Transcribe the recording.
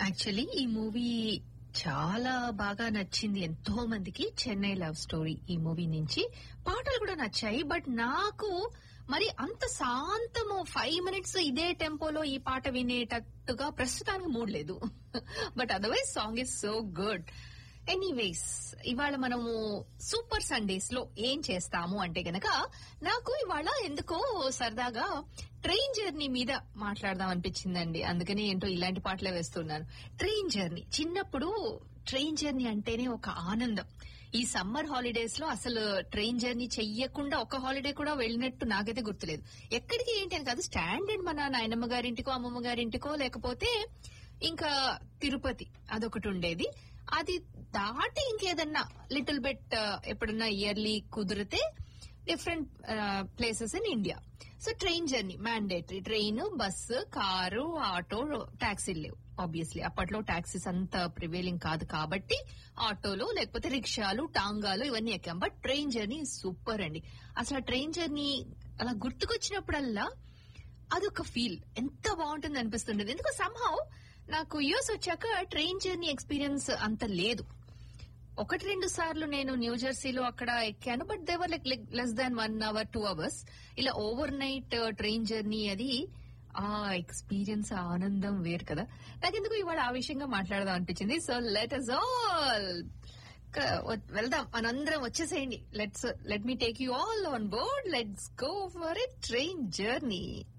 actually ఈ movie చాలా బాగా నచ్చింది ఎంతో మందికి చెన్నై లవ్ స్టోరీ ఈ మూవీ నుంచి పాటలు కూడా నచ్చాయి బట్ నాకు మరి అంత శాంతము ఫైవ్ మినిట్స్ ఇదే టెంపోలో ఈ పాట వినేటట్టుగా ప్రస్తుతానికి మూడ్ లేదు but otherwise song is so good anyways ఇవాళ మనము సూపర్ సండేస్ లో ఏం చేస్తాము అంటే గనక నాకు ఇవాళ ఎందుకో సరదాగా ట్రైన్ జర్నీ మీద మాట్లాడదాం అనిపించిందండి అందుకని ఏంటో ఇలాంటి పాటలే వేస్తున్నాను ట్రైన్ జర్నీ చిన్నప్పుడు ట్రైన్ జర్నీ అంటేనే ఒక ఆనందం ఈ సమ్మర్ హాలిడేస్ లో అసలు ట్రైన్ జర్నీ చెయ్యకుండా ఒక హాలిడే కూడా వెళ్ళినట్టు నాకైతే గుర్తులేదు ఎక్కడికి ఏంటి అని కాదు స్టాండర్డ్ మన నాయనమ్మ గారింటికో అమ్మమ్మ గారింటికో లేకపోతే ఇంకా తిరుపతి అదొకటి ఉండేది అది దాటి ఇంకేదన్నా లిటిల్ బెట్ ఎప్పుడన్నా ఇయర్లీ కుదిరితే different places in India so train journey mandatory train bus car auto టాక్సీలు లేవు ఆబ్వియస్లీ అప్పట్లో టాక్సీస్ అంత ప్రివేలింగ్ కాదు కాబట్టి ఆటోలు లేకపోతే రిక్షాలు టాంగాలు ఇవన్నీ ఎక్కాం బట్ ట్రైన్ జర్నీ సూపర్ అండి అసలు ట్రైన్ జర్నీ అలా గుర్తుకొచ్చినప్పుడల్లా అదొక ఫీల్ ఎంత బాగుంటుంది అనిపిస్తుండేది ఎందుకు సంహౌ నాకు యూఎస్ వచ్చాక ట్రైన్ జర్నీ ఎక్స్పీరియన్స్ అంత లేదు ఒకటి రెండు సార్లు నేను న్యూ జెర్సీలో అక్కడ ఎక్కాను but they were like less than one hour two hours ఇలా ఓవర్ నైట్ ట్రైన్ జర్నీ అది ఆ ఎక్స్పీరియన్స్ ఆనందం వేరు కదా నాకెందుకు ఇవాళ ఆ విషయంగా మాట్లాడదాం అనిపించింది సో లెట్ అస్ ఆల్ వెళ్దాం మనందరం వచ్చేసేయండి let's let me take you all on board let's go for a train journey